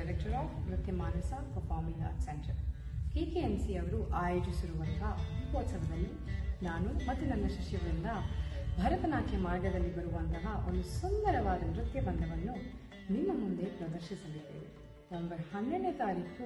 director of Nritya Manasa performing art centre KKNC ಅವರು ಆಯೋಜಿಸಿರುವಂತಹ ದೀಪೋತ್ಸವದಲ್ಲಿ ನಾನು ಮತ್ತು ನನ್ನ ಶಿಷ್ಯರಿಂದ ಭರತನಾಟ್ಯ ಮಾರ್ಗದಲ್ಲಿ ಬರುವಂತಹ ಒಂದು ಸುಂದರವಾದ ನೃತ್ಯ ಬಂಧವನ್ನು ನಿಮ್ಮ ಮುಂದೆ ಪ್ರದರ್ಶಿಸಲಿದ್ದೇವೆ ನವೆಂಬರ್ ಹನ್ನೆರಡನೇ ತಾರೀಕು